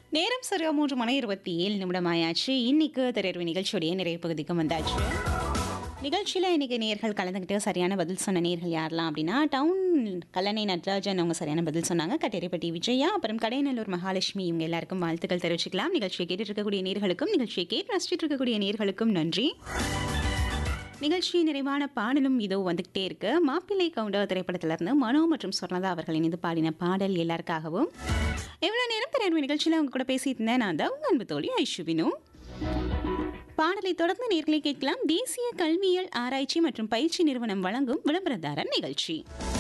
நேரம் சரியா மூன்று மணி இருபத்தி ஏழு நிமிடம் ஆயாச்சு இன்னைக்கு திரையர்வு நிகழ்ச்சியுடைய நிறைவு பகுதிக்கு வந்தாச்சு நிகழ்ச்சியில் இன்னைக்கு நேர்கள் கலந்துக்கிட்டு சரியான பதில் சொன்ன நேர்கள் யாரெல்லாம் அப்படின்னா டவுன் கல்லணை நட்ராஜன் அவங்க சரியான பதில் சொன்னாங்க கட்டேரிப்பட்டி விஜயா அப்புறம் கடைநல்லூர் மகாலட்சுமி இவங்க எல்லாருக்கும் வாழ்த்துக்கள் தெரிவிச்சுக்கலாம் நிகழ்ச்சியை கேட்டுட்டு இருக்கக்கூடிய நேர்களுக்கும் நிகழ்ச்சியை கேட்டு ரசிச்சுட்டு இருக்கக்கூடிய நேர்களுக்கும் நன்றி நிகழ்ச்சி நிறைவான பாடலும் இதோ வந்துகிட்டே இருக்கு மாப்பிள்ளை கவுண்டர் திரைப்படத்திலிருந்து மனோ மற்றும் சொர்ணதா அவர்கள் இணைந்து பாடின பாடல் எல்லாருக்காகவும் எவ்வளோ நேரம் திரையரங்கு நிகழ்ச்சியில் அவங்க கூட பேசிட்டு இருந்தேன் நான் தான் உங்க அன்பு தோழி ஐஷுவினும் பாடலை தொடர்ந்து நேர்களை கேட்கலாம் தேசிய கல்வியியல் ஆராய்ச்சி மற்றும் பயிற்சி நிறுவனம் வழங்கும் விளம்பரதாரர் நிகழ்ச்சி